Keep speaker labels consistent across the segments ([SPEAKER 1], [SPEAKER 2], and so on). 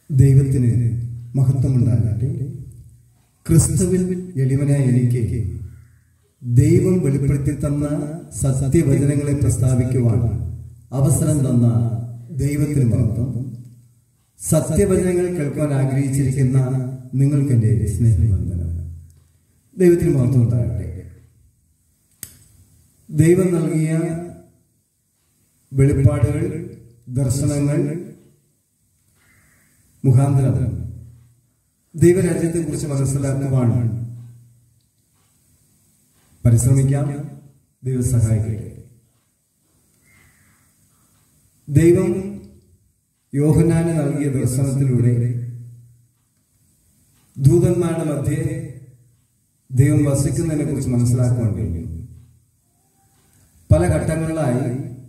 [SPEAKER 1] ദൈവത്തിന് മഹത്വമുണ്ടാകട്ടെ ക്രിസ്തുവിൽ എളിവനായ എനിക്ക് ദൈവം വെളിപ്പെടുത്തി തന്ന സത്യവചനങ്ങളെ പ്രസ്താവിക്കുവാൻ അവസരം തന്ന ദൈവത്തിന് മഹത്വം സത്യവചനങ്ങൾ കേൾക്കാൻ ആഗ്രഹിച്ചിരിക്കുന്ന നിങ്ങൾക്ക് എൻ്റെ സ്നേഹവന്ദനം ദൈവത്തിന് മഹത്വം ഉണ്ടാകട്ടെ ദൈവം നൽകിയ വെളിപ്പാടുകൾ ദർശനങ്ങൾ മുഖാന്തരം ദൈവരാജ്യത്തെ കുറിച്ച് മനസ്സിലാക്കുവാൻ പരിശ്രമിക്കാം ദൈവം സഹായിക്കട്ടെ ദൈവം യോഹനാന് നൽകിയ ദർശനത്തിലൂടെ ദൂതന്മാരുടെ മധ്യേ ദൈവം വസിക്കുന്നതിനെ കുറിച്ച് മനസ്സിലാക്കുവാൻ കഴിയും പല ഘട്ടങ്ങളിലായി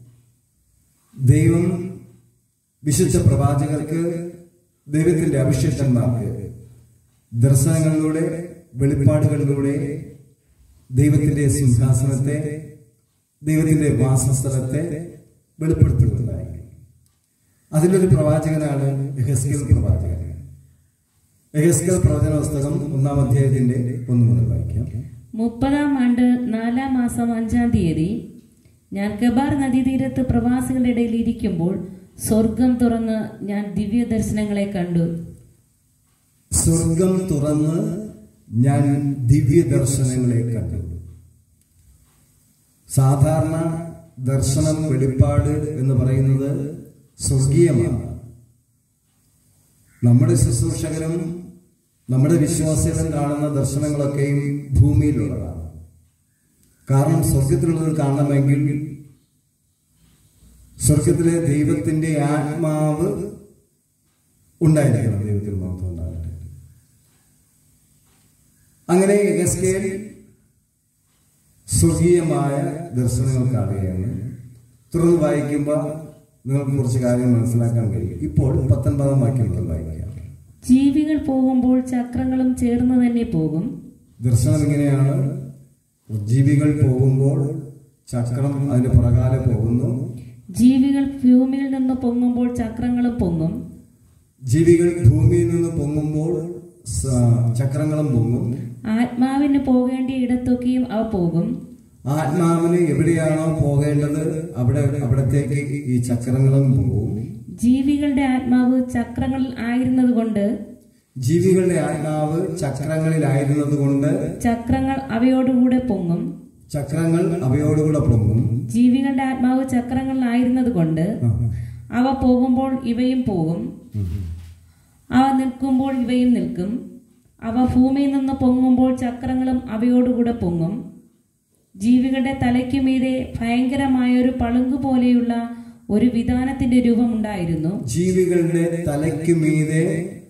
[SPEAKER 1] ദൈവം വിശുദ്ധ പ്രവാചകർക്ക് ദൈവത്തിന്റെ അഭിഷിഷ്ടന്മാർക്ക് ദർശനങ്ങളിലൂടെ വെളിപ്പാടുകളിലൂടെ ദൈവത്തിന്റെ സിംഹാസനത്തെ ദൈവത്തിന്റെ വാസസ്ഥലത്തെ വെളിപ്പെടുത്തുകയുണ്ടായി അതിലൊരു പ്രവാചകനാണ് എഹസ്കേൽ പ്രവാചകൻ എഹസ്കേൽ പ്രവചന പുസ്തകം ഒന്നാം അധ്യായത്തിന്റെ ഒന്ന് മുതൽ വായിക്കാം
[SPEAKER 2] മുപ്പതാം ആണ്ട് നാലാം മാസം അഞ്ചാം തീയതി ഞാൻ കബാർ നദീതീരത്ത് പ്രവാസികളുടെ ഇടയിൽ ഇരിക്കുമ്പോൾ സ്വർഗം തുറന്ന് ഞാൻ ദിവ്യ ദർശനങ്ങളെ കണ്ടു
[SPEAKER 1] സ്വർഗം തുറന്ന് ഞാൻ ദിവ്യ ദർശനങ്ങളെ കണ്ടു സാധാരണ ദർശനം വെളിപ്പാട് എന്ന് പറയുന്നത് സ്വർഗീയമാണ് നമ്മുടെ ശുശ്രൂഷകരും നമ്മുടെ വിശ്വാസികളും കാണുന്ന ദർശനങ്ങളൊക്കെയും ഭൂമിയിലുള്ളതാണ് കാരണം സ്വർഗത്തിലുള്ളത് കാണണമെങ്കിൽ സ്വർഗത്തിലെ ദൈവത്തിന്റെ ആത്മാവ് ഉണ്ടായിരിക്കണം ദൈവത്തിന് മഹത്വം ഉണ്ടാകട്ടെ അങ്ങനെ എഗസ്കേൽ സ്വർഗീയമായ ദർശനങ്ങൾ കാണുകയാണ് തുടർന്ന് വായിക്കുമ്പോൾ നിങ്ങൾക്ക് കുറച്ച് കാര്യങ്ങൾ മനസ്സിലാക്കാൻ കഴിയും ഇപ്പോൾ പത്തൊൻപതാം വാക്യം മുതൽ വായിക്കാം
[SPEAKER 2] ജീവികൾ പോകുമ്പോൾ ചക്രങ്ങളും ചേർന്ന് തന്നെ പോകും
[SPEAKER 1] ദർശനം ഇങ്ങനെയാണ് ജീവികൾ പോകുമ്പോൾ ചക്രം അതിന് പുറകാലെ പോകുന്നു
[SPEAKER 2] ജീവികൾ ഭൂമിയിൽ നിന്ന് പൊങ്ങുമ്പോൾ ചക്രങ്ങളും പൊങ്ങും
[SPEAKER 1] ജീവികൾ ഭൂമിയിൽ നിന്ന് പൊങ്ങുമ്പോൾ സ- ചക്രങ്ങളും പൊങ്ങും
[SPEAKER 2] ആത്മാവിന് പോകേണ്ട ഇടത്തൊക്കെയും അവ പോകും
[SPEAKER 1] ആത്മാവിന് എവിടെയാണോ പോകേണ്ടത് അവിടെ അവിടത്തേക്ക് ഈ ചക്രങ്ങളും പോകും
[SPEAKER 2] ജീവികളുടെ ആത്മാവ് ചക്രങ്ങളിൽ ആയിരുന്നതുകൊണ്ട്
[SPEAKER 1] ജീവികളുടെ ആത്മാവ് ചക്രങ്ങളിലായിരുന്നത് കൊണ്ട്
[SPEAKER 2] ചക്രങ്ങൾ അവയോടുകൂടെ പൊങ്ങും
[SPEAKER 1] ചക്രങ്ങൾ അവയോടുകൂടെ പൊങ്ങും
[SPEAKER 2] ജീവികളുടെ ആത്മാവ് ചക്രങ്ങളിലായിരുന്നതുകൊണ്ട് അവ പോകുമ്പോൾ ഇവയും പോകും അവ നിൽക്കുമ്പോൾ ഇവയും നിൽക്കും അവ ഭൂമിയിൽ നിന്ന് പൊങ്ങുമ്പോൾ ചക്രങ്ങളും അവയോടുകൂടെ പൊങ്ങും ജീവികളുടെ തലയ്ക്കു മീതെ ഭയങ്കരമായ ഒരു പളുങ്കു പോലെയുള്ള ഒരു വിധാനത്തിന്റെ രൂപമുണ്ടായിരുന്നു
[SPEAKER 1] ജീവികളുടെ തലയ്ക്ക് മീതെ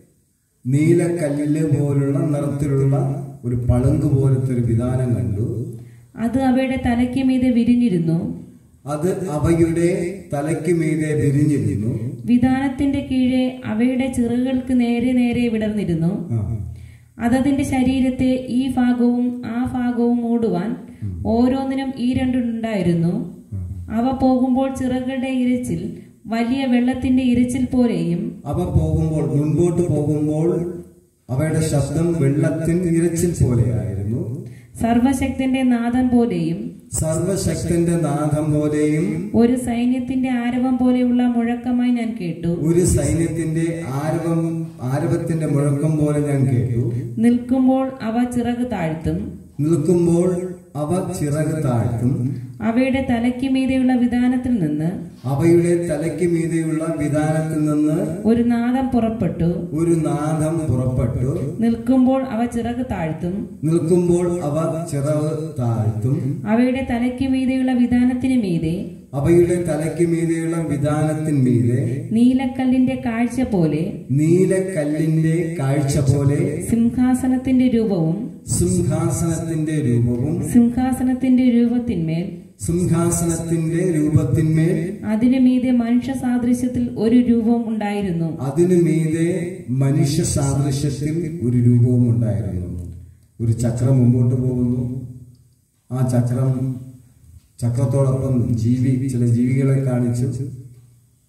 [SPEAKER 1] നീലക്കല്ല് പോലുള്ള നിറത്തിലുള്ള ഒരു പളുങ്ക് പോലത്തെ ഒരു വിധാനം കണ്ടു
[SPEAKER 2] അത് അവയുടെ തലയ്ക്ക് മീതെ വിരിഞ്ഞിരുന്നു
[SPEAKER 1] അത് അവയുടെ തലയ്ക്ക് മീതെ വിരിഞ്ഞിരുന്നു
[SPEAKER 2] വിധാനത്തിന്റെ കീഴെ അവയുടെ ചിറകുകൾക്ക് നേരെ നേരെ വിടർന്നിരുന്നു
[SPEAKER 1] ആ.
[SPEAKER 2] അതതിന്റെ ശരീരത്തെ ഈ ഭാഗവും ആ ഭാഗവും മൂടുവാൻ ഓരോന്നിനും ഈ രണ്ടുണ്ടായിരുന്നു അവ പോകുമ്പോൾ ചിറകുകളുടെ ഇരച്ചിൽ വലിയ വെള്ളത്തിന്റെ ഇരച്ചിൽ പോലെയും
[SPEAKER 1] അവ പോകുമ്പോൾ മുൻപോട്ട് പോകുമ്പോൾ അവയുടെ ശബ്ദം വെള്ളത്തിൻ ഇരച്ചിൽ പോലെയായിരുന്നു
[SPEAKER 2] സർവശക്തന്റെ നാദം പോലെയും
[SPEAKER 1] സർവശക്തന്റെ നാദം പോലെയും
[SPEAKER 2] ഒരു സൈന്യത്തിന്റെ ആരവം പോലെയുള്ള മുഴക്കമായി ഞാൻ കേട്ടു
[SPEAKER 1] ഒരു സൈന്യത്തിന്റെ ആരവം ആരവത്തിന്റെ മുഴക്കം പോലെ ഞാൻ കേട്ടു
[SPEAKER 2] നിൽക്കുമ്പോൾ അവ ചിറക് താഴ്ത്തും
[SPEAKER 1] നിൽക്കുമ്പോൾ അവ ചിറക് താഴ്ത്തും
[SPEAKER 2] അവയുടെ തലയ്ക്ക് മീതെയുള്ള വിധാനത്തിൽ നിന്ന്
[SPEAKER 1] അവയുടെ തലയ്ക്ക് മീതെയുള്ള വിധാനത്തിൽ നിന്ന്
[SPEAKER 2] ഒരു നാദം പുറപ്പെട്ടു
[SPEAKER 1] ഒരു നാദം പുറപ്പെട്ടു
[SPEAKER 2] നിൽക്കുമ്പോൾ അവ ചിറക് താഴ്ത്തും
[SPEAKER 1] നിൽക്കുമ്പോൾ അവ ചിറക് താഴ്ത്തും
[SPEAKER 2] അവയുടെ തലയ്ക്ക് മീതെയുള്ള വിധാനത്തിന് മീതെ
[SPEAKER 1] അവയുടെ തലയ്ക്ക് മീതെയുള്ള വിധാനത്തിന്മീതെ
[SPEAKER 2] നീലക്കല്ലിന്റെ കാഴ്ച പോലെ
[SPEAKER 1] നീലക്കല്ലിന്റെ കാഴ്ച പോലെ
[SPEAKER 2] സിംഹാസനത്തിന്റെ രൂപവും
[SPEAKER 1] സിംഹാസനത്തിന്റെ രൂപവും
[SPEAKER 2] സിംഹാസനത്തിന്റെ രൂപത്തിന്മേൽ
[SPEAKER 1] സിംഹാസനത്തിന്റെ രൂപത്തിന്മേൽ
[SPEAKER 2] അതിനു മീതെ മനുഷ്യ സാദൃശ്യത്തിൽ ഒരു രൂപവും ഉണ്ടായിരുന്നു
[SPEAKER 1] അതിനു മീതെ മനുഷ്യ സാദൃശ്യത്തിൽ ഒരു രൂപവും ഉണ്ടായിരുന്നു ഒരു ചക്രം മുമ്പോട്ട് പോകുന്നു ആ ചക്രം ചക്രത്തോടൊപ്പം ജീവി ചില ജീവികളെ കാണിച്ചു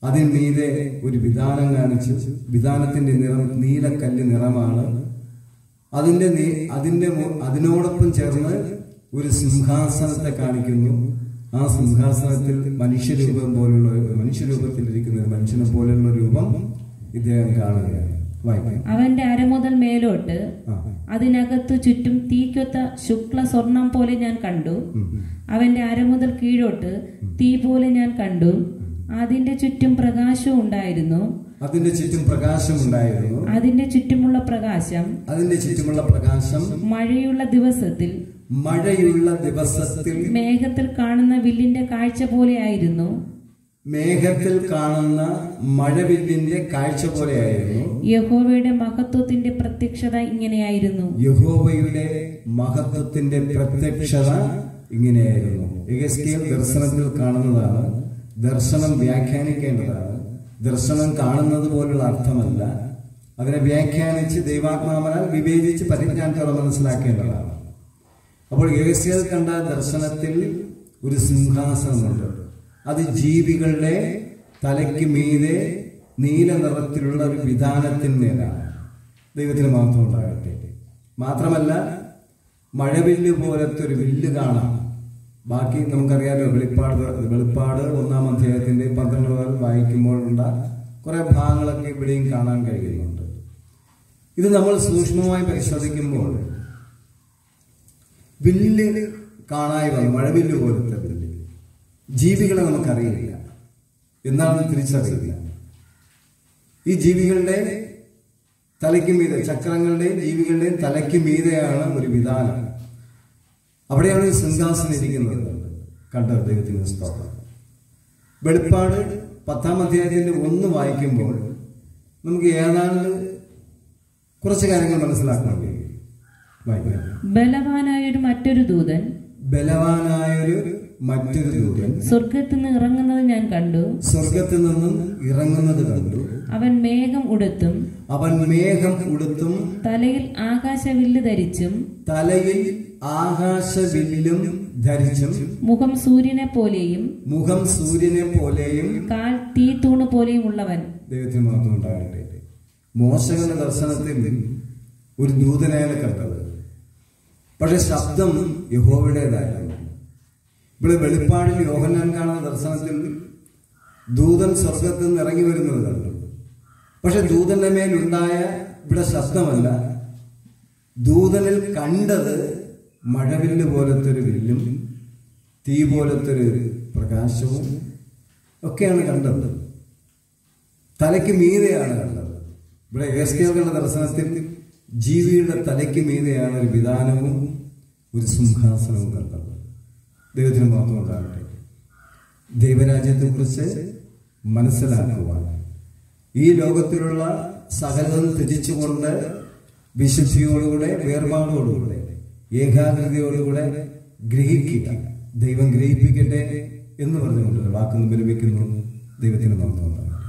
[SPEAKER 1] അതിന് മീതെ ഒരു വിധാനം കാണിച്ചു വിധാനത്തിന്റെ നിറം നീലക്കല്ല് നിറമാണ് അതിന്റെ നീ- അതിന്റെ മു- അതിനോടൊപ്പം ചേർന്ന് ഒരു സിംഹാസനത്തെ കാണിക്കുന്നു ആ സിംഹാസനത്തിൽ മനുഷ്യരൂപം പോലുള്ള മനുഷ്യരൂപത്തിൽ ഇരിക്കുന്ന ഒരു മനുഷ്യനെ പോലെയുള്ള രൂപം ഇദ്ദേഹം കാണുകയാണ് വായിക്കാം
[SPEAKER 2] അവന്റെ അരമുതൽ മേലോട്ട്
[SPEAKER 1] ആ.
[SPEAKER 2] അതിനകത്തു ചുറ്റും തീക്കൊത്ത ശുക്ല സ്വർണം പോലെ ഞാൻ കണ്ടു അവന്റെ അരമുതൽ കീഴോട്ട് തീ പോലെ ഞാൻ കണ്ടു അതിന്റെ ചുറ്റും പ്രകാശവും ഉണ്ടായിരുന്നു
[SPEAKER 1] അതിന്റെ ചുറ്റും പ്രകാശം ഉണ്ടായിരുന്നു
[SPEAKER 2] അതിന്റെ ചുറ്റുമുള്ള പ്രകാശം
[SPEAKER 1] അതിന്റെ ചുറ്റുമുള്ള പ്രകാശം
[SPEAKER 2] മഴയുള്ള ദിവസത്തിൽ
[SPEAKER 1] മഴയുള്ള ദിവസത്തിൽ
[SPEAKER 2] മേഘത്തിൽ കാണുന്ന വില്ലിന്റെ കാഴ്ച പോലെയായിരുന്നു
[SPEAKER 1] മേഘത്തിൽ കാണുന്ന മഴവില്ലിന്റെ കാഴ്ച പോലെയായിരുന്നു
[SPEAKER 2] യഹോവയുടെ മഹത്വത്തിന്റെ പ്രത്യക്ഷത ഇങ്ങനെയായിരുന്നു
[SPEAKER 1] യഹോവയുടെ മഹത്വത്തിന്റെ പ്രത്യക്ഷത ഇങ്ങനെയായിരുന്നു എഗസ്കേൽ ദർശനത്തിൽ കാണുന്നതാണ് ദർശനം വ്യാഖ്യാനിക്കേണ്ടതാണ് ദർശനം കാണുന്നത് പോലുള്ള അർത്ഥമല്ല അതിനെ വ്യാഖ്യാനിച്ച് ദൈവാത്മാവനാൽ വിവേചിച്ച് പരിജ്ഞാനത്തോടെ മനസ്സിലാക്കേണ്ടതാണ് അപ്പോൾ എഗസ്കേൽ കണ്ട ദർശനത്തിൽ ഒരു സിംഹാസനമുണ്ട് അത് ജീവികളുടെ തലയ്ക്ക് മീതെ നീല നിറത്തിലുള്ള ഒരു വിധാനത്തിന്മേലാണ് ദൈവത്തിന് മാത്രം ഉണ്ടാകട്ടെ മാത്രമല്ല മഴവില്ല് പോലത്തെ ഒരു വില്ല് കാണാം ബാക്കി നമുക്കറിയാലോ വെളിപ്പാട് വെളിപ്പാട് ഒന്നാം അധ്യായത്തിന്റെ പന്ത്രണ്ട് മുതൽ വായിക്കുമ്പോഴുള്ള കുറെ ഭാഗങ്ങളൊക്കെ ഇവിടെയും കാണാൻ കഴിയുന്നുണ്ട് ഇത് നമ്മൾ സൂക്ഷ്മമായി പരിശോധിക്കുമ്പോൾ വില്ല് കാണായി വന്നു മഴവില്ല് പോലത്തെ വില്ല് ജീവികളെ നമുക്കറിയില്ല എന്താണെന്ന് തിരിച്ചറിയില്ല ഈ ജീവികളുടെ തലയ്ക്ക് മീതെ ചക്രങ്ങളുടെയും ജീവികളുടെയും തലയ്ക്ക് മീതെയാണ് ഒരു വിധാനം അവിടെയാണ് ഈ സിംഹാസനം ഇരിക്കുന്നത് കണ്ട ദൈവത്തിന് സ്തോത്രം വെളിപ്പാട് പത്താം അധ്യായത്തിന്റെ ഒന്ന് വായിക്കുമ്പോൾ നമുക്ക് ഏതാണ്ട് കുറച്ച് കാര്യങ്ങൾ മനസ്സിലാക്കാൻ കഴിയും വായിക്കാം
[SPEAKER 2] ബലവാനായൊരു മറ്റൊരു ദൂതൻ
[SPEAKER 1] ബലവാനായൊരു മറ്റൊരു ദൂതൻ
[SPEAKER 2] സ്വർഗത്തിൽ നിന്ന് ഇറങ്ങുന്നത് ഞാൻ കണ്ടു
[SPEAKER 1] സ്വർഗത്തിൽ നിന്നും ഇറങ്ങുന്നത് കണ്ടു
[SPEAKER 2] അവൻ മേഘം ഉടുത്തും
[SPEAKER 1] അവൻ മേഘം ഉടുത്തും
[SPEAKER 2] തലയിൽ ആകാശവില്ല് ധരിച്ചും
[SPEAKER 1] തലയിൽ ആകാശവില്ലും ധരിച്ചും
[SPEAKER 2] മുഖം സൂര്യനെ പോലെയും
[SPEAKER 1] മുഖം സൂര്യനെ പോലെയും
[SPEAKER 2] കാൽ തീത്തൂണ് പോലെയും ഉള്ളവൻ
[SPEAKER 1] ദൈവത്തിന് മാത്രം ഉണ്ടാകട്ടെ മോശങ്ങളുടെ ദർശനത്തിൽ ഒരു ദൂതനെയാണ് കണ്ടത് പക്ഷെ ശബ്ദം യഹോവയുടേതായിരുന്നു ഇവിടെ വെളിപ്പാടിൽ യോഹന്നാൻ കാണുന്ന ദർശനത്തിൽ ദൂതൻ സ്വർഗത്തിൽ നിന്ന് ഇറങ്ങി വരുന്നത് കണ്ടു പക്ഷെ ദൂതന്റെ മേലുണ്ടായ ഇവിടെ ശബ്ദമല്ല ദൂതനിൽ കണ്ടത് മഴവില്ല് പോലത്തെ ഒരു വില്ലും തീ പോലത്തെ ഒരു പ്രകാശവും ഒക്കെയാണ് കണ്ടത് തലയ്ക്ക് മീതെയാണ് കണ്ടത് ഇവിടെ ഏസ്കേകളുടെ ദർശനത്തിൽ ജീവിയുടെ തലയ്ക്ക് മീതെയാണ് ഒരു വിധാനവും ഒരു സിംഹാസനവും കണ്ടത് ദൈവത്തിന് മാത്രം ഉണ്ടാകട്ടെ ദൈവരാജ്യത്തെക്കുറിച്ച് മനസ്സിലാക്കുവാൻ ഈ ലോകത്തിലുള്ള സകലതും ത്യജിച്ചുകൊണ്ട് വിശുദ്ധിയോടുകൂടെ വേർപാടോടുകൂടെ ഏകാഗ്രതയോടുകൂടെ ഗ്രഹിക്കുക ദൈവം ഗ്രഹിപ്പിക്കട്ടെ എന്ന് പറഞ്ഞുകൊണ്ട് വാക്കുകൾ വിരമിക്കുന്നു ദൈവത്തിന് മാത്രം ഉണ്ടാകട്ടെ